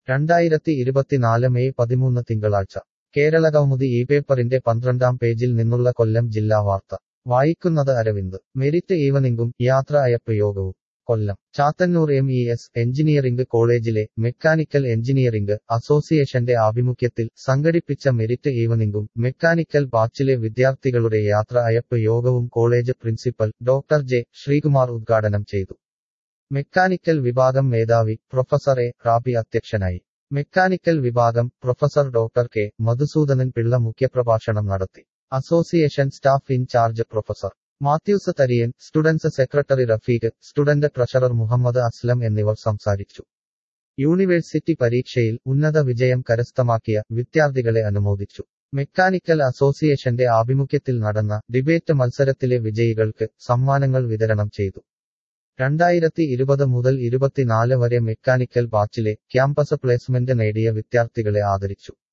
രണ്ടായിരത്തി ഇരുപത്തിനാല് മെയ് പതിമൂന്ന് തിങ്കളാഴ്ച കേരളകൗമുദി ഈ പേപ്പറിന്റെ പന്ത്രണ്ടാം പേജിൽ നിന്നുള്ള കൊല്ലം ജില്ലാ വാർത്ത വായിക്കുന്നത് അരവിന്ദ് മെരിറ്റ് ഈവനിംഗും യാത്ര അയപ്പ് യോഗവും Kollam Chathannoor M E S engineering കോളേജിലെ മെക്കാനിക്കൽ എഞ്ചിനീയറിംഗ് അസോസിയേഷന്റെ ആഭിമുഖ്യത്തിൽ സംഘടിപ്പിച്ച മെരിറ്റ് ഈവനിംഗും മെക്കാനിക്കൽ ബാച്ചിലെ വിദ്യാർത്ഥികളുടെ യാത്ര അയപ്പ് യോഗവും college principal doctor J Sreekumar ഉദ്ഘാടനം ചെയ്തു മെക്കാനിക്കൽ വിഭാഗം മേധാവി പ്രൊഫസർ എ റാബി അധ്യക്ഷനായി മെക്കാനിക്കൽ വിഭാഗം professor doctor K Madhusoodanan Pillai മുഖ്യപ്രഭാഷണം നടത്തി association staff in charge professor Mathews Tharian students secretary Rafeeq student treasurer Muhammad Aslam എന്നിവർ സംസാരിച്ചു യൂണിവേഴ്സിറ്റി പരീക്ഷയിൽ ഉന്നത വിജയം കരസ്ഥമാക്കിയ വിദ്യാർത്ഥികളെ അനുമോദിച്ചു മെക്കാനിക്കൽ അസോസിയേഷന്റെ ആഭിമുഖ്യത്തിൽ നടന്ന ഡിബേറ്റ് മത്സരത്തിലെ വിജയികൾക്ക് സമ്മാനങ്ങൾ വിതരണം ചെയ്തു രണ്ടായിരത്തി ഇരുപത് മുതൽ ഇരുപത്തിനാല് വരെ മെക്കാനിക്കൽ ബാച്ചിലെ ക്യാമ്പസ് പ്ലേസ്മെന്റ് നേടിയ വിദ്യാർത്ഥികളെ ആദരിച്ചു